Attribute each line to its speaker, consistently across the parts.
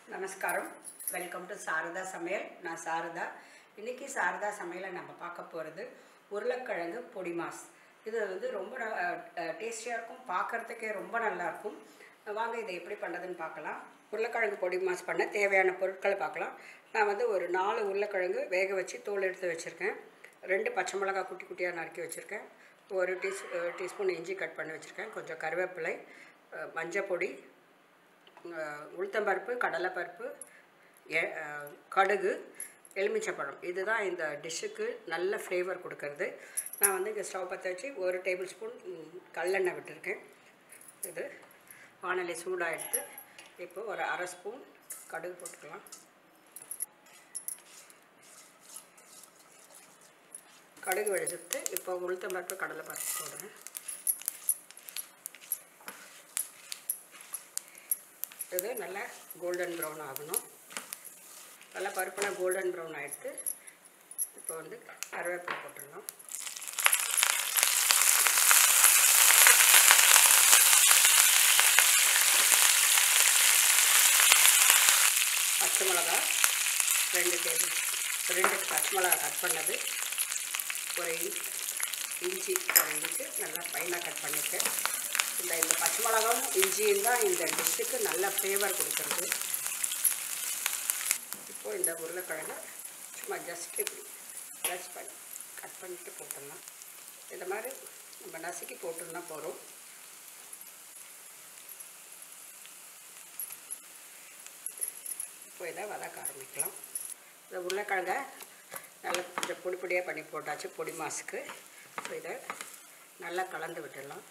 Speaker 1: நமஸ்காரம் welcome to Saradha சமையல் நான் சாரதா இன்னைக்கு சாரதா சமையலை நம்ம பார்க்க போகிறது உருளைக்கிழங்கு பொடி மாஸ் இது வந்து ரொம்ப டேஸ்டியாக இருக்கும் பார்க்கறதுக்கே ரொம்ப நல்லா இருக்கும் வாங்க இதை எப்படி பண்ணுறதுன்னு பார்க்கலாம் உருளைக்கிழங்கு பொடி மாஸ் பண்ண தேவையான பொருட்களை பார்க்கலாம் நான் வந்து ஒரு நாலு உருளைக்கிழங்கு வேக வச்சு தோல் எடுத்து வச்சுருக்கேன் ரெண்டு பச்சை மிளகாய் குட்டி குட்டியாக நறுக்கி வச்சுருக்கேன் ஒரு டீஸ் டீஸ்பூன் இஞ்சி கட் பண்ணி வச்சுருக்கேன் கொஞ்சம் கருவேப்பிலை அஹ், மஞ்சள் பொடி அஹ், உளுத்தம்பருப்பு கடலைப்பருப்பு எ- அஹ், கடுகு எலுமிச்சப்பழம் இதுதான் இந்த டிஷ்ஷுக்கு நல்ல ஃப்ளேவர் கொடுக்கறது நான் வந்து இங்கே ஸ்டவ் பற்ற வச்சு ஒரு டேபிள் ஸ்பூன் கல்லெண்ணெய் விட்டுருக்கேன் இது வானொலி சூடாக எடுத்து இப்போ ஒரு அரை ஸ்பூன் கடுகு போட்டுக்கலாம் கடுகு வெடிச்சுட்டு இப்போ உளுத்தம்பருப்பு கடலைப்பருப்பு போடுறேன் இது நல்லா கோல்டன் ப்ரௌன் ஆகணும் நல்லா பருப்புலாம் கோல்டன் ப்ரௌன் ஆகிடுத்து இப்போ வந்து கருவேப்பிலை போட்டுடலாம் பச்சை மிளகா ரெண்டு டேபிள் ரெண்டு பச்சை மிளகா கட் பண்ணது ஒரு இன்ச் இஞ்சி ஒரு இன்ச்சு நல்லா ஃபைனாக கட் பண்ணியிருக்கேன் இந்த இந்த பச்சை மிளகாவும் இஞ்சியும் தான் இந்த டிஷ்ஷுக்கு நல்ல ஃப்ளேவர் கொடுக்குறது இப்போது இந்த உருளைக்கிழங்கை சும்மா ஜஸ்ட் இப்படி ப்ரெஸ் பண்ணி கட் பண்ணிட்டு போட்டுடலாம் இந்த மாதிரி நம்ம நசுக்கி போட்டுருந்தா போகிறோம் இப்போ இதை வதக்க ஆரம்பிக்கலாம் இந்த உருளைக்கிழங்கை நல்லா கொஞ்சம் பொடி பொடியாக பண்ணி போட்டாச்சு பொடி மாசுக்கு ஸோ இதை நல்லா கலந்து விட்டுடலாம்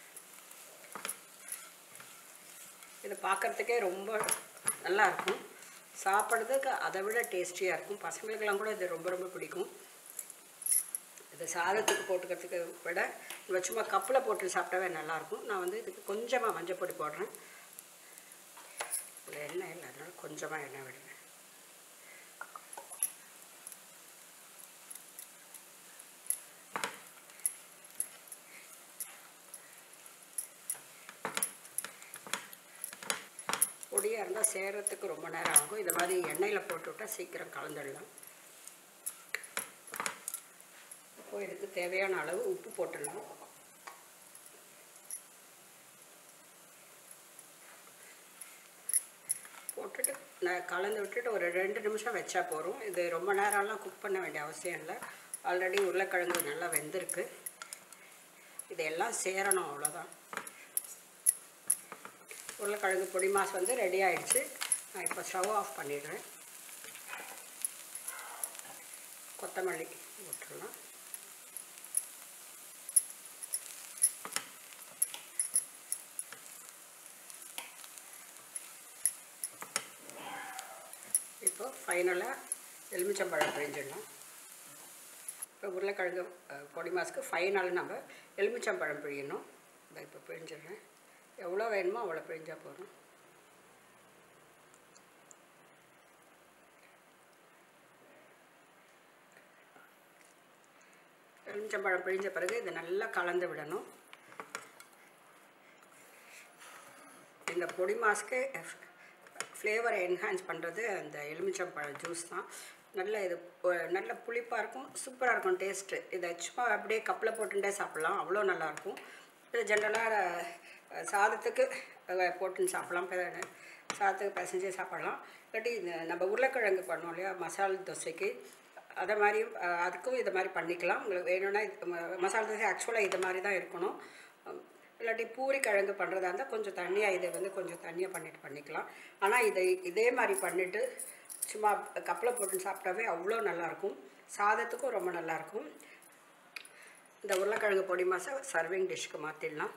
Speaker 1: இது பார்க்குறதுக்கே ரொம்ப நல்லா இருக்கும் சாப்பிட்றதுக்கு அதை விட டேஸ்டியாக இருக்கும் பசங்களுக்கெல்லாம் கூட இது ரொம்ப ரொம்ப பிடிக்கும் இது சாதத்துக்கு போட்டுக்கிறதுக்கு விட நம்ம சும்மா கப்பில் போட்டு சாப்பிட்டாவே நல்லாயிருக்கும் நான் வந்து இதுக்கு கொஞ்சமாக மஞ்சள் பொடி போடுறேன் இதில் எண்ணெய் இல்லை அதனால கொஞ்சமாக எண்ணெய் விடுறேன் பொடியாக இருந்தால் சேரத்துக்கு ரொம்ப நேரம் ஆகும் இந்த மாதிரி எண்ணெயில் போட்டு விட்டால் சீக்கிரம் கலந்துடலாம் இப்போ இதுக்கு தேவையான அளவு உப்பு போட்டுடலாம் போட்டுட்டு நான் கலந்து விட்டுட்டு ஒரு ரெண்டு நிமிஷம் வச்சா போதும் இது ரொம்ப நேரம்லாம் குக் பண்ண வேண்டிய அவசியம் இல்லை ஆல்ரெடி உருளைக்கிழங்கு நல்லா வெந்திருக்கு இதெல்லாம் சேரணும் அவ்வளோதான் உருளைக்கிழங்கு பொடி மாஸ் வந்து ரெடி ஆயிடுச்சு நான் இப்போ ஸ்டவ் ஆஃப் பண்ணிடுறேன் கொத்தமல்லி போட்டுடலாம் இப்போ ஃபைனலாக எலுமிச்சம்பழம் பிழிஞ்சிடலாம் இப்போ உருளைக்கிழங்கு அஹ், பொடி மாஸ்க்கு ஃபைனல் நம்ம எலுமிச்சம்பழம் பிழியணும் இதை இப்போ பிழிஞ்சிடுறேன் எவ்வளோ வேணுமோ அவ்வளோ பிழிஞ்சால் போதும் எலுமிச்சம்பழம் பிழிஞ்ச பிறகு இதை நல்லா கலந்து விடணும் இந்த பொடி மாஸ்க்கு ஃப்ளேவரை என்ஹான்ஸ் பண்ணுறது அந்த எலுமிச்சம்பழம் ஜூஸ் தான் நல்ல இது ஒ- நல்ல புளிப்பாக இருக்கும் சூப்பராக இருக்கும் டேஸ்ட்டு இதை சும்மா அப்படியே கப்பில் போட்டுட்டே சாப்பிட்லாம் அவ்வளோ நல்லாயிருக்கும் இது ஜென்ரலாக சாதத்துக்கு அஹ், போட்டுன்னு சாப்பிட்லாம் பெ- சாதத்துக்கு பிசைஞ்சு சாப்பிட்லாம் இல்லாட்டி இந்த நம்ம உருளைக்கிழங்கு பண்ணோம் இல்லையா மசால் தோசைக்கு அதை மாதிரி அஹ், அதுக்கும் இதை மாதிரி பண்ணிக்கலாம் உங்களுக்கு வேணும்னா இது ம- மசாலா தோசை ஆக்சுவலாக இது மாதிரி தான் இருக்கணும் அஹ், இல்லாட்டி பூரி கிழங்கு பண்ணுறதா இருந்தால் கொஞ்சம் தண்ணியாக இதை வந்து கொஞ்சம் தண்ணியாக பண்ணிட்டு பண்ணிக்கலாம் ஆனால் இதை இதே மாதிரி பண்ணிவிட்டு சும்மா கப்பில் போட்டு சாப்பிட்டாவே அவ்வளோ நல்லாயிருக்கும் சாதத்துக்கும் ரொம்ப நல்லாயிருக்கும் இந்த உருளைக்கிழங்கு பொடி மாசை சர்விங் டிஷ்க்கு மாற்றிடலாம்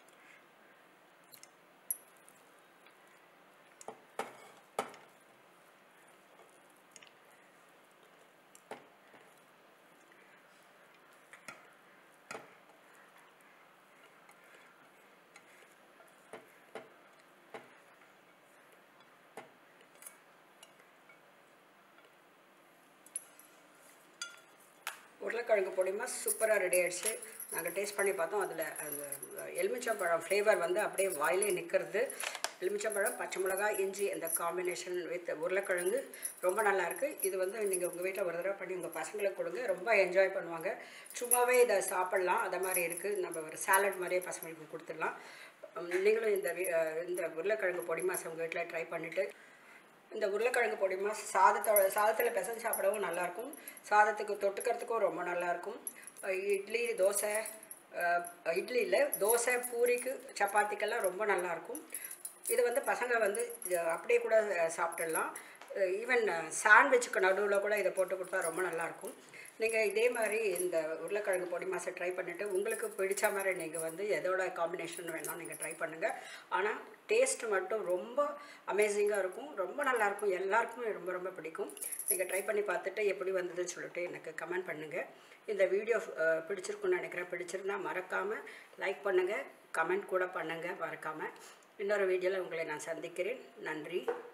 Speaker 1: உருளைக்கிழங்கு பொடிமா சூப்பராக ரெடி ஆயிடுச்சு நாங்கள் டேஸ்ட் பண்ணி பார்த்தோம் அதில் அந்த எலுமிச்சம்பழம் ஃப்ளேவர் வந்து அப்படியே வாயிலே நிற்கிறது எலுமிச்சம்பழம் பச்சை மிளகாய் இஞ்சி இந்த காம்பினேஷன் வித் உருளைக்கிழங்கு ரொம்ப நல்லா இருக்கு இது வந்து நீங்கள் உங்கள் வீட்டில் ஒரு தடவை பண்ணி உங்கள் பசங்களுக்கு கொடுங்க ரொம்ப என்ஜாய் பண்ணுவாங்க சும்மாவே இதை சாப்பிட்லாம் அதை மாதிரி இருக்குது நம்ம ஒரு சாலட் மாதிரியே பசங்களுக்கு கொடுத்துடலாம் உம், நீங்களும் இந்த வி- அஹ், இந்த உருளைக்கிழங்கு பொடி மாசம் உங்கள் வீட்டில் ட்ரை பண்ணிவிட்டு இந்த உருளைக்கிழங்கு பொடி மாஸ் சாதத்தோட சாதத்தில் பிசைஞ்சு சாப்பிடவும் நல்லாயிருக்கும் சாதத்துக்கு தொட்டுக்கிறதுக்கும் ரொம்ப நல்லாயிருக்கும் அஹ் இட்லி தோசை அஹ் இட்லி இல்லை தோசை பூரிக்கு சப்பாத்திக்கெல்லாம் ரொம்ப நல்லாயிருக்கும் இது வந்து பசங்க வந்து அஹ் அப்படியே கூட அஹ் சாப்பிட்டுடலாம் ஈவன் சாண்ட்விச்சுக்கு நடுவில் கூட இதை போட்டு கொடுத்தா ரொம்ப நல்லாயிருக்கும் நீங்கள் இதே மாதிரி இந்த உருளைக்கிழங்கு பொடி மாசை ட்ரை பண்ணிவிட்டு உங்களுக்கு பிடிச்ச மாதிரி நீங்கள் வந்து எதோட காம்பினேஷன் வேணாலும் நீங்கள் ட்ரை பண்ணுங்கள் ஆனால் டேஸ்ட் மட்டும் ரொம்ப அமேசிங்காக இருக்கும் ரொம்ப நல்லாயிருக்கும் எல்லாருக்குமே ரொம்ப ரொம்ப பிடிக்கும் நீங்கள் ட்ரை பண்ணி பார்த்துட்டு எப்படி வந்ததுன்னு சொல்லிட்டு எனக்கு கமெண்ட் பண்ணுங்கள் இந்த வீடியோ அஹ், பிடிச்சிருக்குன்னு நினைக்கிறேன் பிடிச்சிருந்தா மறக்காமல் லைக் பண்ணுங்கள் கமெண்ட் கூட பண்ணுங்கள் மறக்காமல் இன்னொரு வீடியோவில் உங்களை நான் சந்திக்கிறேன் நன்றி